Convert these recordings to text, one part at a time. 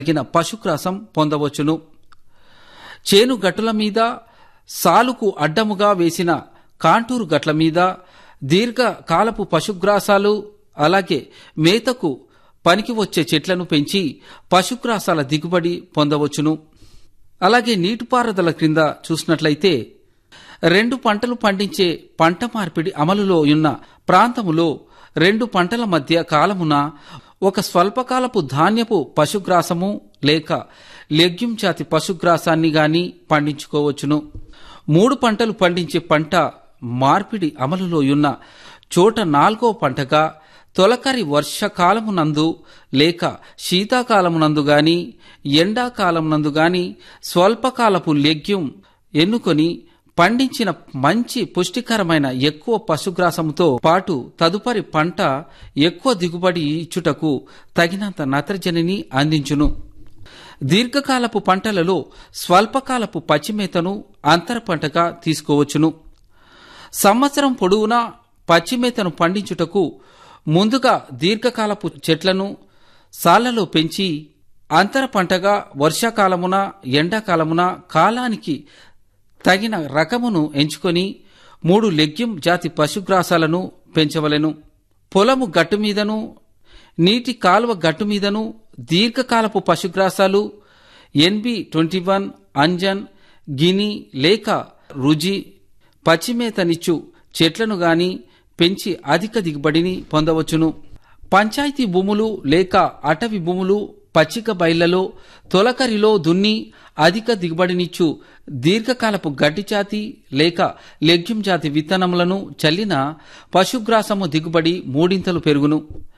తగిన పశుగ్రాసం పొందవచ్చును చేను గట్టుల మీద సాలుకు అడ్డముగా వేసిన కాంటూరు గట్ల మీద దీర్ఘకాలపు పశుగ్రాసాలు అలాగే మేతకు పనికి వచ్చే చెట్లను పెంచి పశుగ్రాసాల దిగుబడి పొందవచ్చును అలాగే నీటిపారుదల క్రింద చూసినట్లయితే రెండు పంటలు పండించే పంట మార్పిడి అమలులో ఉన్న ప్రాంతములో రెండు పంటల మధ్య కాలమున ఒక స్వల్పకాలపు ధాన్యపు పశుగ్రాసము లేక లెగ్యూమ్ జాతి పశుగ్రాసాన్ని గాని పండించుకోవచ్చును మూడు పంటలు పండించే పంట మార్పిడి అమలులో ఉన్న చోట నాలుగో పంటగా తొలకరి వర్షకాలమునందు లేక శీతాకాలమునందు గాని ఎండాకాలమునందు గాని స్వల్పకాలపు లెగ్యూమ్ ఎన్నుకొని పండించిన మంచి పుష్టికరమైన ఎక్కువ పశుగ్రాసముతో పాటు తదుపరి పంట ఎక్కువ దిగుబడి ఇచ్చుటకు తగినంత నత్రజనిని అందించును దీర్ఘకాలపు పంటలలో స్వల్పకాలపు పచ్చిమేతను అంతర పంటగా తీసుకోవచ్చును సంవత్సరం పొడవునా పచ్చిమేతను పండించుటకు ముందుగా దీర్ఘకాలపు చెట్లను సాళ్లలో పెంచి అంతర పంటగా వర్షాకాలమున ఎండాకాలమున కాలానికి తగిన రకమును ఎంచుకొని మూడు లెగ్యూమ్ జాతి పశుగ్రాసాలను పెంచవలెను పొలము గట్టు మీదను నీటి కాలువ గట్టు మీదను దీర్ఘకాలపు పశుగ్రాసాలు ఎన్బి ట్వంటీ వన్ అంజన్ గిని లేక రుజి పచ్చిమేతనిచ్చు చెట్లను గాని పెంచి అధిక దిగుబడిని పొందవచ్చును పంచాయతీ భూములు లేక అటవీ భూములు పచ్చిక బయళ్లలో తొలకరిలో దున్ని అధిక దిగుబడినిచ్చు దీర్ఘకాలపు గడ్డి జాతి లేక లెగ్యూమ్ జాతి విత్తనములను చల్లిన పశుగ్రాసము దిగుబడి మూడింతలు పెరుగును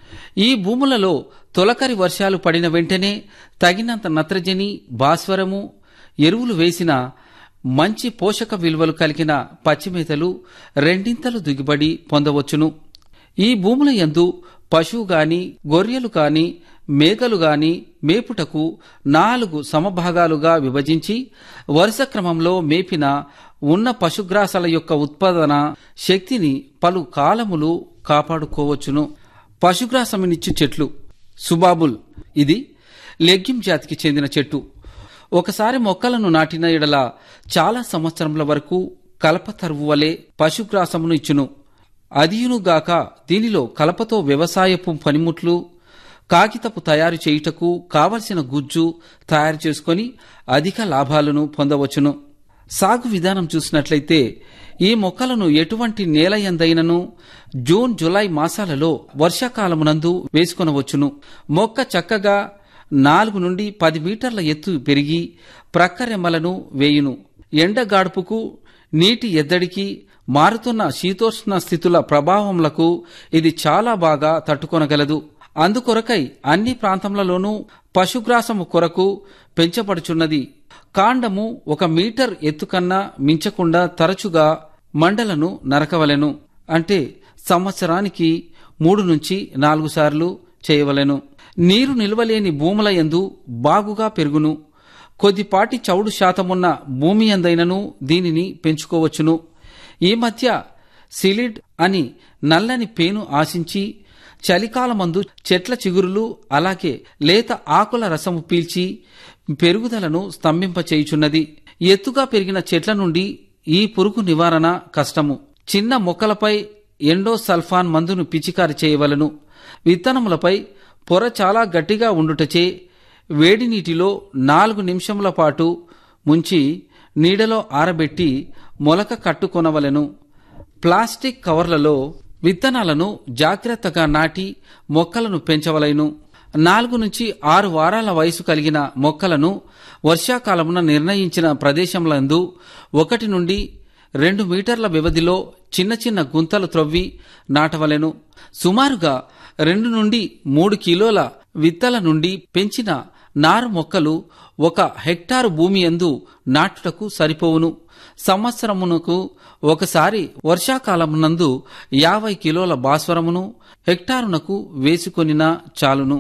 ఈ భూములలో తొలకరి వర్షాలు పడిన వెంటనే తగినంత నత్రజని భాస్వరము ఎరువులు వేసిన మంచి పోషక విలువలు కలిగిన పచ్చిమేతలు రెండింతలు దిగుబడి పొందవచ్చును ఈ భూముల యందు పశువు గాని గొర్రెలు కాని మేకలు గాని మేపుటకు నాలుగు సమభాగాలుగా విభజించి వరుస క్రమంలో మేపిన ఉన్న పశుగ్రాసాల యొక్క ఉత్పాదన శక్తిని పలు కాలములు కాపాడుకోవచ్చును పశుగ్రాసమునిచ్చు చెట్లు సుబాబుల్ ఇది లెగ్యూమ్ జాతికి చెందిన చెట్టు ఒకసారి మొక్కలను నాటిన ఎడల చాలా సంవత్సరముల వరకు కలపతరువు వలె పశుగ్రాసమును ఇచ్చును అదియునుగాక దీనిలో కలపతో వ్యవసాయపు పనిముట్లు కాగితపు తయారు చేయుటకు కావలసిన గుజ్జు తయారు చేసుకొని అధిక లాభాలను పొందవచ్చును సాగు విధానం చూసినట్లయితే ఈ మొక్కలను ఎటువంటి నేల ఎందైనను జూన్ జులై మాసాలలో వర్షాకాలమునందు వేసుకొనవచ్చును మొక్క చక్కగా నాలుగు నుండి పది మీటర్ల ఎత్తు పెరిగి ప్రక్కరెమ్మలను వేయును ఎండగాడుపుకు నీటి ఎద్దడికి మారుతున్న శీతోష్ణ స్థితుల ప్రభావములకు ఇది చాలా బాగా తట్టుకొనగలదు అందుకొరకై అన్ని ప్రాంతములలోనూ పశుగ్రాసము కొరకు పెంచబడుచున్నది కాండము ఒక మీటర్ ఎత్తుకన్నా మించకుండా తరచుగా మండలను నరకవలెను అంటే సంవత్సరానికి మూడు నుంచి నాలుగు సార్లు చేయవలెను నీరు నిల్వలేని భూముల యందు బాగుగా పెరుగును కొద్దిపాటి చౌడు శాతమున్న భూమి ఎందైనను దీనిని పెంచుకోవచ్చును ఈ మధ్య సిలిడ్ అని నల్లని పేను ఆశించి చలికాలమందు చెట్ల చిగురులు అలాగే లేత ఆకుల రసము పీల్చి పెరుగుదలను స్తంభింపచేయుచున్నది ఎత్తుగా పెరిగిన చెట్ల నుండి ఈ పురుగు నివారణ కష్టము చిన్న మొక్కలపై ఎండోసల్ఫాన్ మందును పిచికారి చేయవలను విత్తనములపై పొర చాలా గట్టిగా ఉండుటచే వేడి నీటిలో నాలుగు నిమిషముల పాటు ముంచి నీడలో ఆరబెట్టి మొలక కట్టుకొనవలెను ప్లాస్టిక్ కవర్లలో విత్తనాలను జాగ్రత్తగా నాటి మొక్కలను పెంచవలెను నాలుగు నుంచి ఆరు వారాల వయసు కలిగిన మొక్కలను వర్షాకాలమున నిర్ణయించిన ప్రదేశములందు ఒకటి నుండి రెండు మీటర్ల వ్యవధిలో చిన్న చిన్న గుంతలు త్రవ్వి నాటవలెను సుమారుగా రెండు నుండి మూడు కిలోల విత్తల నుండి పెంచిన నారు మొక్కలు ఒక హెక్టారు భూమి ఎందు నాటుటకు సరిపోవును సంవత్సరమునకు ఒకసారి వర్షాకాలమునందు యాభై కిలోల భాస్వరమును హెక్టారునకు వేసుకొనినా చాలును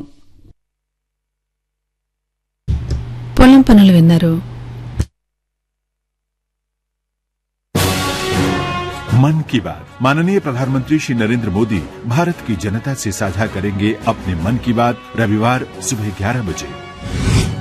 పొలం పనులు విన్నారు मन की बात माननीय प्रधानमंत्री श्री नरेंद्र मोदी भारत की जनता से साझा करेंगे अपने मन की बात रविवार सुबह ग्यारह बजे